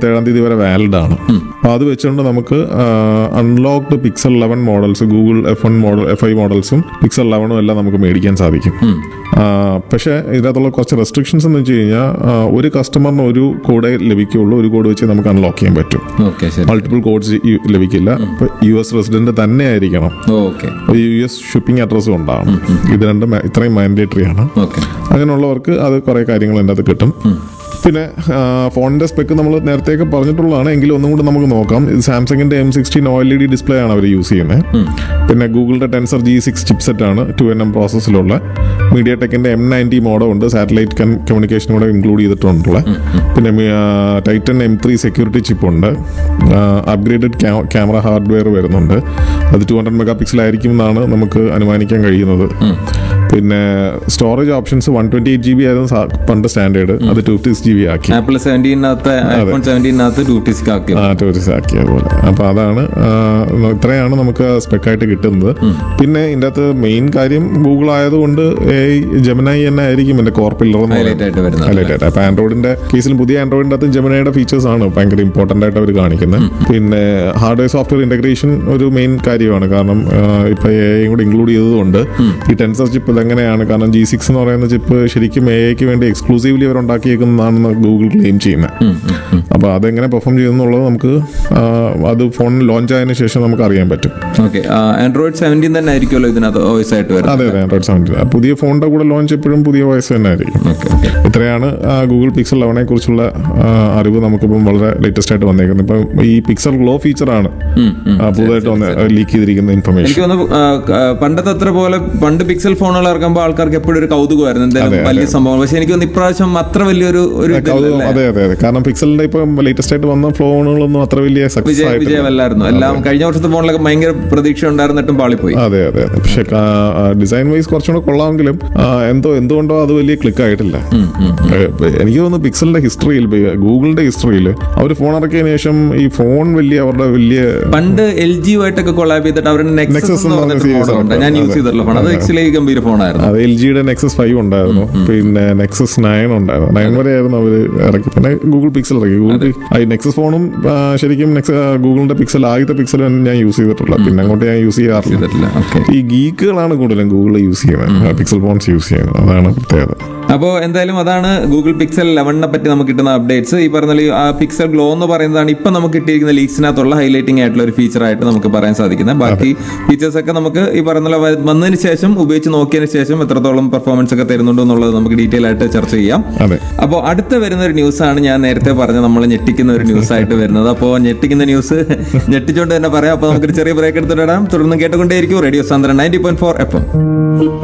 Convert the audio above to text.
ഇരുപത്തേഴാം തീയതി വരെ വാലിഡ് ആണ് അപ്പോൾ അത് വെച്ചുകൊണ്ട് നമുക്ക് unlocked pixel eleven models Google F one model F I മോഡൽസും പിക്സൽ ലെവനും എല്ലാം നമുക്ക് മേടിക്കാൻ സാധിക്കും ആ, പക്ഷേ ഇതിനകത്തുള്ള കുറച്ച് റെസ്ട്രിക്ഷൻസ് എന്ന് വെച്ച് കഴിഞ്ഞാൽ ആ, ഒരു കസ്റ്റമറിന് ഒരു കോഡേ ലഭിക്കുകയുള്ളൂ ഒരു കോഡ് വെച്ച് നമുക്ക് അൺലോക്ക് ചെയ്യാൻ പറ്റും ഓക്കെ ശരി മൾട്ടിപ്പിൾ കോഡ്സ് ലഭിക്കില്ല ഇപ്പൊ യു എസ് റെസിഡന്റ് തന്നെ ആയിരിക്കണം ഓക്കെ യു എസ് ഷിപ്പിംഗ് അഡ്രസ്സും ഉണ്ടാവണം ഇത് രണ്ടും ma- ഇത്രയും മാൻഡേറ്ററി ആണ് ഓക്കെ അങ്ങനെയുള്ളവർക്ക് അത് കുറേ കാര്യങ്ങൾ അതിൻ്റെ അകത്ത് കിട്ടും പിന്നെ ആ, ഫോണിന്റെ സ്പെക്ക് നമ്മൾ നേരത്തെയൊക്കെ പറഞ്ഞിട്ടുള്ളതാണ് എങ്കിലും ഒന്നും കൂടി നമുക്ക് നോക്കാം ഇത് സാംസങ്ങിന്റെ M sixteen O L E D display ആണ് അവർ യൂസ് ചെയ്യുന്നത് പിന്നെ ഗൂഗിളിന്റെ ടെൻസർ ജി സിക്സ് ചിപ്സെറ്റ് ആണ് ടു എൻ എം പ്രോസസ്സിലുള്ള മീഡിയ ടെക്കിന്റെ എം നയൻറ്റി മോഡോ ഉണ്ട് സാറ്റലൈറ്റ് കമ്മ്യൂണിക്കേഷൻ കൂടെ ഇൻക്ലൂഡ് ചെയ്തിട്ടുള്ള പിന്നെ Titan M three security chip ഉണ്ട് അപ്ഗ്രേഡഡ് ക്യാമറ ഹാർഡ്വെയർ വരുന്നുണ്ട് അത് ടു ഹൺഡ്രഡ് മെഗാ പിക്സൽ ആയിരിക്കും എന്നാണ് നമുക്ക് അനുമാനിക്കാൻ കഴിയുന്നത് പിന്നെ storage options one twenty eight G B ആയിരുന്നു സാ- പണ്ട് സ്റ്റാൻഡേർഡ് അത് ടു സിക്സ് ജി ബി ആക്കി ആപ്പിൾ സെവൻറ്റീനകത്ത് ഐഫോൺ സെവൻറ്റീനകത്ത് ഡ്യൂട്ടീസ് ആക്കി ആ ടൂറിസ്റ്റ് ആക്കി അതുപോലെ അപ്പൊ അതാണ് ആ, ഇത്രയാണ് നമുക്ക് സ്പെക്കായിട്ട് കിട്ടുന്നത് പിന്നെ ഇതിൻ്റെ അകത്ത് മെയിൻ കാര്യം ഗൂഗിൾ ആയതുകൊണ്ട് ജമനായി തന്നെ ആയിരിക്കും എന്റെ കോർ പില്ലർ ഹൈലൈറ്റ് ആയിട്ട് വരുന്നത് ഹൈലൈറ്റ് ആയിട്ട് അപ്പൊ ആൻഡ്രോയിഡിന്റെ കേസിൽ പുതിയ ആൻഡ്രോയിഡിന്റെ അകത്ത് ജമനയുടെ ഫീച്ചേഴ്സ് ആണ് ഭയങ്കര ഇമ്പോർട്ടന്റ് ആയിട്ട് അവർ കാണിക്കുന്നത് പിന്നെ ഹാർഡ്വെയർ സോഫ്റ്റ്വെയർ ഇന്റഗ്രേഷൻ ഒരു മെയിൻ കാര്യമാണ് കാരണം ആ, ഇപ്പൊ എ ഐ കൂടെ ഇൻക്ലൂഡ് ചെയ്തതുകൊണ്ട് ഈ ടെൻസർ ചിപ്പ് ഇതെങ്ങനെയാണ് കാരണം ജി സിക്സ് എന്ന് പറയുന്ന ചിപ്പ് ശരിക്കും എ ഐക്ക് വേണ്ടി എക്സ്ക്ലൂസീവ്ലി അവർ ഉണ്ടാക്കിയേക്കുന്നതാണെന്ന് ഗൂഗിൾ ക്ലെയിം ചെയ്യുന്നത് അപ്പൊ അതെങ്ങനെ പെർഫോം ചെയ്യുന്നുള്ളത് നമുക്ക് ആ, അത് ഫോൺ ലോഞ്ച് ആയതിനു ശേഷം നമുക്ക് അറിയാൻ പറ്റും ഓക്കെ ആൻഡ്രോയിഡ് സെവൻറ്റീൻ തന്നെ ആയിരിക്കുമല്ലോ ഇതിനകത്ത് വോയിസ് ആയിട്ട് വരുന്നത് അതെ അതെ ആൻഡ്രോയിഡ് സെവൻറ്റീൻ പുതിയ ഫോണിന്റെ കൂടെ ലോഞ്ച് എപ്പോഴും പുതിയ വോയിസ് തന്നെ ആയിരിക്കും ഓക്കെ ഓക്കെ ഇത്രയാണ് ആ, ഗൂഗിൾ പിക്സൽ ലെവനെ കുറിച്ചുള്ള ആ, അറിവ് നമുക്കിപ്പം വളരെ ലേറ്റസ്റ്റ് ആയിട്ട് വന്നേക്കുന്നത് ഇപ്പം ഈ പിക്സൽ ഗ്ലോ ഫീച്ചറാണ് പുതുതായിട്ട് വന്ന് ലീക്ക് ചെയ്തിരിക്കുന്ന ഇൻഫർമേഷൻ എനിക്ക് തോന്നുന്നു ആ, ആ, പണ്ടത്തെ അത്ര പോലെ പണ്ട് പിക്സൽ ഫോണുകൾ ഇറക്കുമ്പോൾ ആൾക്കാർക്ക് എപ്പോഴും ഒരു കൗതുകമായിരുന്നു എന്തായാലും വലിയ സംഭവം പക്ഷെ എനിക്ക് തോന്നുന്നു ഇപ്രാവശ്യം അത്ര വലിയൊരു ഒരു ഇതില്ലല്ലേ? അതെ അതെ അതെ കാരണം പിക്സലിന്റെ ഇപ്പം ലേറ്റസ്റ്റ് ആയിട്ട് വന്ന ഫോണുകളൊന്നും അത്ര വലിയ സക്സസ് വിജയ ആയിട്ട് വിജയമല്ലായിരുന്നു എല്ലാം കഴിഞ്ഞ വർഷത്തെ ഫോണിലൊക്കെ ഭയങ്കര പ്രതീക്ഷ ഉണ്ടായിരുന്നിട്ടും പാളിപ്പോയി അതെ അതെ അതെ പക്ഷെ ഡിസൈൻ വൈസ് കുറച്ചുകൂടെ കൊള്ളാമെങ്കിലും ആ, എന്തോ എന്തുകൊണ്ടോ അത് വലിയ ക്ലിക്ക് ആയിട്ടില്ല ഏ, എനിക്ക് തോന്നുന്നു പിക്സലിന്റെ ഹിസ്റ്ററിയിൽ ഗൂഗിളിന്റെ ഹിസ്റ്ററിയിൽ അവർ ഫോൺ ഇറക്കിയതിനു ശേഷം ഈ ഫോൺ വലിയ അവരുടെ വലിയ പണ്ട് എൽ ജി ആയിട്ടൊക്കെ കൊളാബ് ചെയ്തിട്ട് അവരുടെ നെക്സസ് Nexus എന്ന് എന്ന് പറഞ്ഞിട്ട് പറഞ്ഞ മോഡൽ ഉണ്ട് series ഞാൻ ഉണ്ട്. യൂസ് ചെയ്തിട്ടുള്ള ഫോൺ അത് എക്സിലെ ഗംഭീര ഫോണായിരുന്നു അത് എൽ ജിയുടെ നെക്സസ് ഫൈവ് ഉണ്ടായിരുന്നു പിന്നെ നെക്സസ് നയൻ ഉണ്ടായിരുന്നു നയൻ വരെ ആയിരുന്നു അവർ ഇറക്കി പിന്നെ ഗൂഗിൾ പിക്സൽ ഇറക്കി ഗൂഗിൾ ഈ നെക്സസ് ഫോണും ആ, ശരിക്കും നെക്സ ഗൂഗിളിന്റെ പിക്സൽ ആദ്യത്തെ പിക്സൽ ഞാൻ യൂസ് ചെയ്തിട്ടുള്ളത് പിന്നെ അങ്ങോട്ട് ഞാൻ യൂസ് ചെയ്യാറില്ല ചെയ്തിട്ടില്ല ഓക്കെ ഈ ഗീക്കുകളാണ് കൂടുതലും ഗൂഗിൾ യൂസ് ചെയ്യുന്നത് പിക്സൽ ഫോൺസ് യൂസ് ചെയ്യുന്നത് അതാണ് പ്രത്യേകത അപ്പോൾ എന്തായാലും അതാണ് ഗൂഗിൾ പിക്സൽ ലെവണിനെ പറ്റി നമുക്ക് കിട്ടുന്ന അപ്ഡേറ്റ്സ് ഈ പറഞ്ഞ പോലെ ആ പിക്സൽ ഗ്ലോ എന്ന് പറയുന്നതാണ് ഇപ്പൊ നമുക്ക് കിട്ടിയിരിക്കുന്ന ലീക്സിനകത്തുള്ള ഹൈലൈറ്റിംഗ് ആയിട്ടുള്ള ഒരു ഫീച്ചർ ആയിട്ട് നമുക്ക് പറയാൻ സാധിക്കുന്നത് ബാക്കി ഫീച്ചേഴ്സ് ഒക്കെ നമുക്ക് ഈ പറഞ്ഞ പോലെ വ- വന്നതിന് ശേഷം ഉപയോഗിച്ച് നോക്കിയതിന് ശേഷം എത്രത്തോളം പെർഫോമൻസ് ഒക്കെ തരുന്നുണ്ടോ എന്നുള്ളത് നമുക്ക് ഡീറ്റെയിൽ ആയിട്ട് ചർച്ച ചെയ്യാം അതെ അപ്പോൾ അടുത്ത വരുന്ന ഒരു ന്യൂസാണ് ഞാൻ നേരത്തെ പറഞ്ഞ നമ്മൾ ഞെട്ടിക്കുന്ന ഒരു ന്യൂസ് ആയിട്ട് വരുന്നത് അപ്പോൾ ഞെട്ടിക്കുന്ന ന്യൂസ് ഞെട്ടിച്ചുകൊണ്ട് തന്നെ പറയാം അപ്പോൾ നമുക്കൊരു ചെറിയ ബ്രേക്ക് എടുത്തിട്ട് ഇടാം തുടർന്ന് കേട്ടുകൊണ്ടേയിരിക്കും radio Sandran ninety point four F